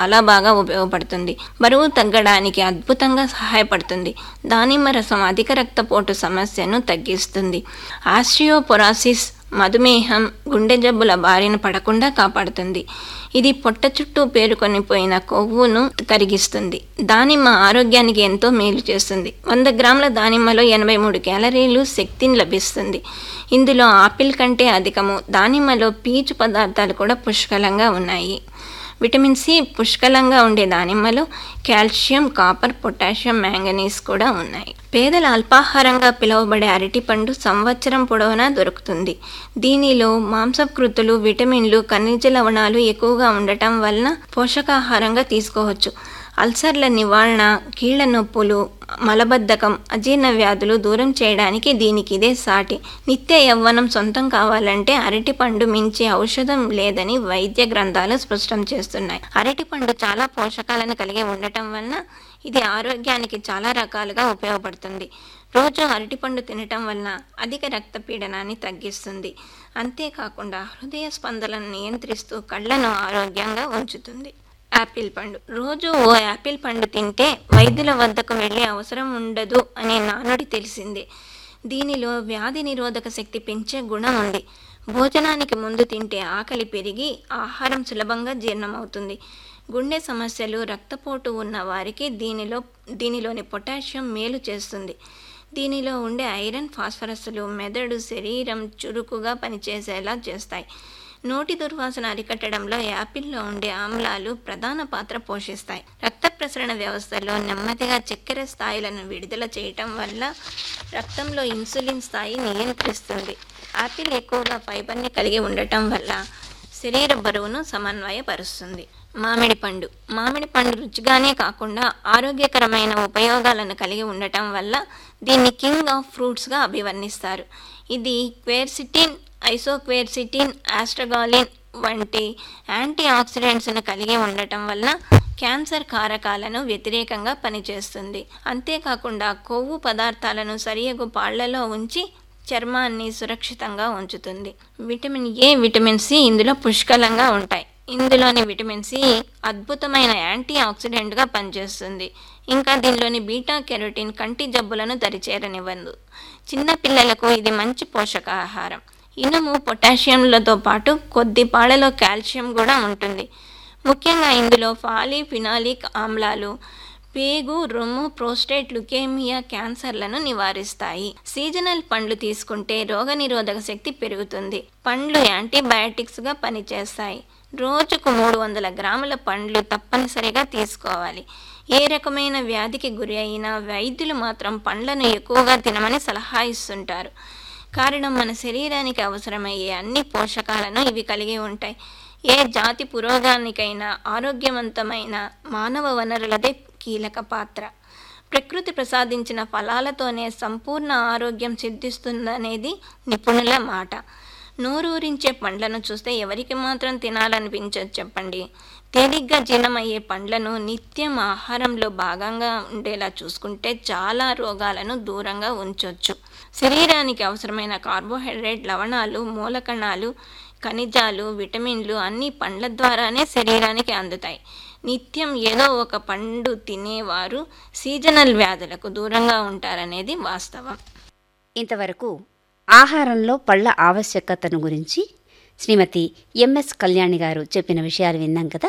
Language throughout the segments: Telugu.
చాలా బాగా ఉపయోగపడుతుంది బరువు తగ్గడానికి అద్భుతంగా సహాయపడుతుంది దానిమ్మ రసం అధిక రక్తపోటు సమస్యను తగ్గిస్తుంది ఆస్ట్రియోపొరాసిస్ మధుమేహం గుండె జబ్బుల బారిన పడకుండా కాపాడుతుంది ఇది పొట్ట చుట్టూ పేరుకొని పోయిన కొవ్వును కరిగిస్తుంది దానిమ్మ ఆరోగ్యానికి ఎంతో మేలు చేస్తుంది వంద గ్రాముల దానిమ్మలో ఎనభై మూడు క్యాలరీలు శక్తిని లభిస్తుంది ఇందులో ఆపిల్ కంటే అధికము దానిమ్మలో పీచు పదార్థాలు కూడా పుష్కలంగా ఉన్నాయి విటమిన్ సి పుష్కలంగా ఉండే దానిమ్మలో కాల్షియం కాపర్ పొటాషియం మ్యాంగనీస్ కూడా ఉన్నాయి పేదల అల్పాహారంగా పిలువబడే అరటిపండు సంవత్సరం పొడవునా దొరుకుతుంది దీనిలో మాంసకృతులు విటమిన్లు ఖనిజ లవణాలు ఎక్కువగా ఉండటం వలన పోషకాహారంగా తీసుకోవచ్చు అల్సర్ల నివారణ కీళ్ళ నొప్పులు మలబద్ధకం అజీర్ణ వ్యాధులు దూరం చేయడానికి దీనికి ఇదే సాటి నిత్య యవ్వనం సొంతం కావాలంటే అరటిపండు మించి ఔషధం లేదని వైద్య గ్రంథాలు స్పష్టం చేస్తున్నాయి అరటిపండు చాలా పోషకాలను కలిగి ఉండటం వలన ఇది ఆరోగ్యానికి చాలా రకాలుగా ఉపయోగపడుతుంది రోజు అరటిపండు తినటం వలన అధిక రక్తపీడనాన్ని తగ్గిస్తుంది అంతేకాకుండా హృదయ స్పందనను నియంత్రిస్తూ కళ్ళను ఆరోగ్యంగా ఉంచుతుంది యాపిల్ పండు రోజు ఓ యాపిల్ పండు తింటే వైద్యుల వద్దకు వెళ్ళే అవసరం ఉండదు అనే నానుడి తెలిసిందే దీనిలో వ్యాధి నిరోధక శక్తి పెంచే గుణం ఉంది భోజనానికి ముందు తింటే ఆకలి పెరిగి ఆహారం సులభంగా జీర్ణమవుతుంది గుండె సమస్యలు రక్తపోటు ఉన్న వారికి దీనిలో దీనిలోని పొటాషియం మేలు చేస్తుంది దీనిలో ఉండే ఐరన్ ఫాస్ఫరస్లు మెదడు శరీరం చురుకుగా పనిచేసేలా చేస్తాయి నోటి దుర్వాసన అరికట్టడంలో యాపిల్లో ఉండే ఆమ్లాలు ప్రధాన పాత్ర పోషిస్తాయి రక్త ప్రసరణ వ్యవస్థలో నెమ్మదిగా చక్కెర స్థాయిలను విడుదల చేయటం వల్ల రక్తంలో ఇన్సులిన్ స్థాయి నియంత్రిస్తుంది యాపిల్ ఎక్కువగా ఫైబర్ని కలిగి ఉండటం వల్ల శరీర బరువును సమన్వయపరుస్తుంది మామిడి పండు మామిడి పండు రుచిగానే కాకుండా ఆరోగ్యకరమైన ఉపయోగాలను కలిగి ఉండటం వల్ల దీన్ని కింగ్ ఆఫ్ ఫ్రూట్స్గా అభివర్ణిస్తారు ఇది క్వేర్సిటిన్ ఐసోక్వేర్సిటిన్ ఆస్ట్రగాలిన్ వంటి యాంటీ ఆక్సిడెంట్స్ను కలిగి ఉండటం వలన క్యాన్సర్ కారకాలను వ్యతిరేకంగా పనిచేస్తుంది అంతేకాకుండా కొవ్వు పదార్థాలను సరియగు పాళ్లలో ఉంచి చర్మాన్ని సురక్షితంగా ఉంచుతుంది విటమిన్ ఏ విటమిన్ సి ఇందులో పుష్కలంగా ఉంటాయి ఇందులోని విటమిన్ సి అద్భుతమైన యాంటీ ఆక్సిడెంట్గా పనిచేస్తుంది ఇంకా దీనిలోని బీటా కెరోటిన్ కంటి జబ్బులను దరిచేరనివ్వదు చిన్న పిల్లలకు ఇది మంచి పోషకాహారం ఇనుము పొటాషియంలతో పాటు కొద్ది పాలలో కాల్షియం కూడా ఉంటుంది ముఖ్యంగా ఇందులో ఫాలిఫినాలిక్ ఆమ్లాలు పేగు రొమ్ము ప్రోస్టేట్ లుకేమియా క్యాన్సర్లను నివారిస్తాయి సీజనల్ పండ్లు తీసుకుంటే రోగనిరోధక శక్తి పెరుగుతుంది పండ్లు యాంటీబయాటిక్స్గా పనిచేస్తాయి రోజుకు మూడు వందల గ్రాముల పండ్లు తప్పనిసరిగా తీసుకోవాలి ఏ రకమైన వ్యాధికి గురి అయినా వైద్యులు మాత్రం పండ్లను ఎక్కువగా తినమని సలహా ఇస్తుంటారు కారణం మన శరీరానికి అవసరమయ్యే అన్ని పోషకాలను ఇవి కలిగి ఉంటాయి ఏ జాతి పురోగానికైనా ఆరోగ్యవంతమైన మానవ వనరులదే కీలక పాత్ర ప్రకృతి ప్రసాదించిన ఫలాలతోనే సంపూర్ణ ఆరోగ్యం సిద్ధిస్తుందనేది నిపుణుల మాట నోరూరించే పండ్లను చూస్తే ఎవరికి మాత్రం తినాలనిపించదు చెప్పండి తేలిగ్గా జీర్ణమయ్యే పండ్లను నిత్యం ఆహారంలో భాగంగా ఉండేలా చూసుకుంటే చాలా రోగాలను దూరంగా ఉంచవచ్చు శరీరానికి అవసరమైన కార్బోహైడ్రేట్ లవణాలు మూలకణాలు ఖనిజాలు విటమిన్లు అన్నీ పండ్ల ద్వారానే శరీరానికి అందుతాయి నిత్యం ఏదో ఒక పండు తినేవారు సీజనల్ వ్యాధులకు దూరంగా ఉంటారనేది వాస్తవం ఇంతవరకు ఆహారంలో పళ్ళ ఆవశ్యకతను గురించి శ్రీమతి ఎంఎస్ కళ్యాణి గారు చెప్పిన విషయాలు విన్నాం కదా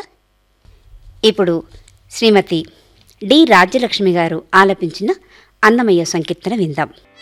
ఇప్పుడు శ్రీమతి డి రాజ్యలక్ష్మి గారు ఆలపించిన అన్నమయ్య సంకీర్తన విందాం